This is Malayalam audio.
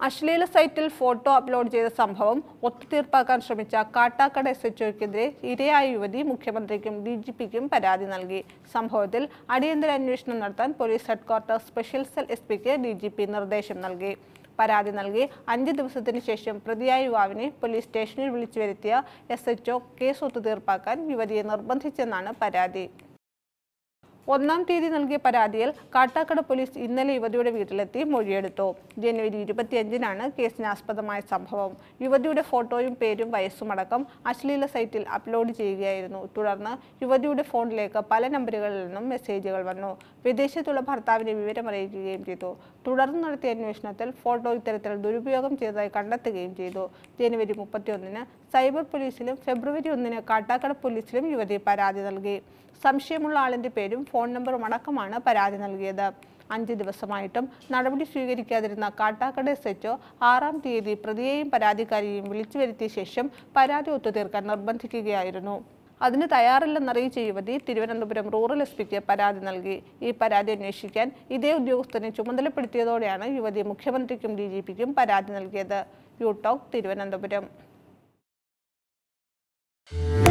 അശ്ലീല സൈറ്റിൽ ഫോട്ടോ അപ്ലോഡ് ചെയ്ത സംഭവം ഒത്തുതീർപ്പാക്കാൻ ശ്രമിച്ച കാട്ടാക്കട എസ് എച്ച്ഒക്കെതിരെ ഇരയായ യുവതി മുഖ്യമന്ത്രിക്കും ഡി ജി പിക്കും പരാതി നൽകി സംഭവത്തിൽ അടിയന്തര അന്വേഷണം നടത്താൻ police headquarter special cell S പിക്ക് ഡി ജി പി നിർദ്ദേശം നൽകി പരാതി നൽകി അഞ്ച് ദിവസത്തിന് ശേഷം പ്രതിയായ യുവാവിനെ പോലീസ് സ്റ്റേഷനിൽ വിളിച്ചു വരുത്തിയ എസ് എച്ച്ഒ കേസ് ഒത്തുതീർപ്പാക്കാൻ യുവതിയെ നിർബന്ധിച്ചെന്നാണ് പരാതി ഒന്നാം തീയതി നൽകിയ പരാതിയിൽ കാട്ടാക്കട പോലീസ് ഇന്നലെ യുവതിയുടെ വീട്ടിലെത്തി മൊഴിയെടുത്തു ജനുവരി ഇരുപത്തിയഞ്ചിനാണ് കേസിനാസ്പദമായ സംഭവം യുവതിയുടെ ഫോട്ടോയും പേരും വയസ്സും അടക്കം അശ്ലീല സൈറ്റിൽ അപ്ലോഡ് ചെയ്യുകയായിരുന്നു തുടർന്ന് യുവതിയുടെ ഫോണിലേക്ക് പല നമ്പറുകളിൽ നിന്നും മെസ്സേജുകൾ വന്നു വിദേശത്തുള്ള ഭർത്താവിനെ വിവരമറിയിക്കുകയും ചെയ്തു തുടർന്ന് നടത്തിയ അന്വേഷണത്തിൽ ഫോട്ടോ ഇത്തരത്തിൽ ദുരുപയോഗം ചെയ്തതായി കണ്ടെത്തുകയും ചെയ്തു ജനുവരി മുപ്പത്തിയൊന്നിന് സൈബർ പോലീസിലും ഫെബ്രുവരി ഒന്നിന് കാട്ടാക്കട പോലീസിലും യുവതി പരാതി നൽകി സംശയമുള്ള ആളിന്റെ പേരും ഫോൺ നമ്പറും അടക്കമാണ് പരാതി നൽകിയത് അഞ്ച് ദിവസമായിട്ടും നടപടി സ്വീകരിക്കാതിരുന്ന കാട്ടാക്കട എസ് എച്ച്ഒ ആറാം തീയതി പ്രതിയെയും പരാതിക്കാരിയെയും വിളിച്ചു വരുത്തിയ ശേഷം പരാതി ഒത്തുതീർക്കാൻ നിർബന്ധിക്കുകയായിരുന്നു അതിന് തയ്യാറില്ലെന്നറിയിച്ച യുവതി തിരുവനന്തപുരം റൂറൽ എസ് പിക്ക് പരാതി നൽകി ഈ പരാതി അന്വേഷിക്കാൻ ഇതേ ഉദ്യോഗസ്ഥനെ ചുമതലപ്പെടുത്തിയതോടെയാണ് യുവതി മുഖ്യമന്ത്രിക്കും ഡി ജി പിക്കും പരാതി നൽകിയത് യു ടോക്ക് തിരുവനന്തപുരം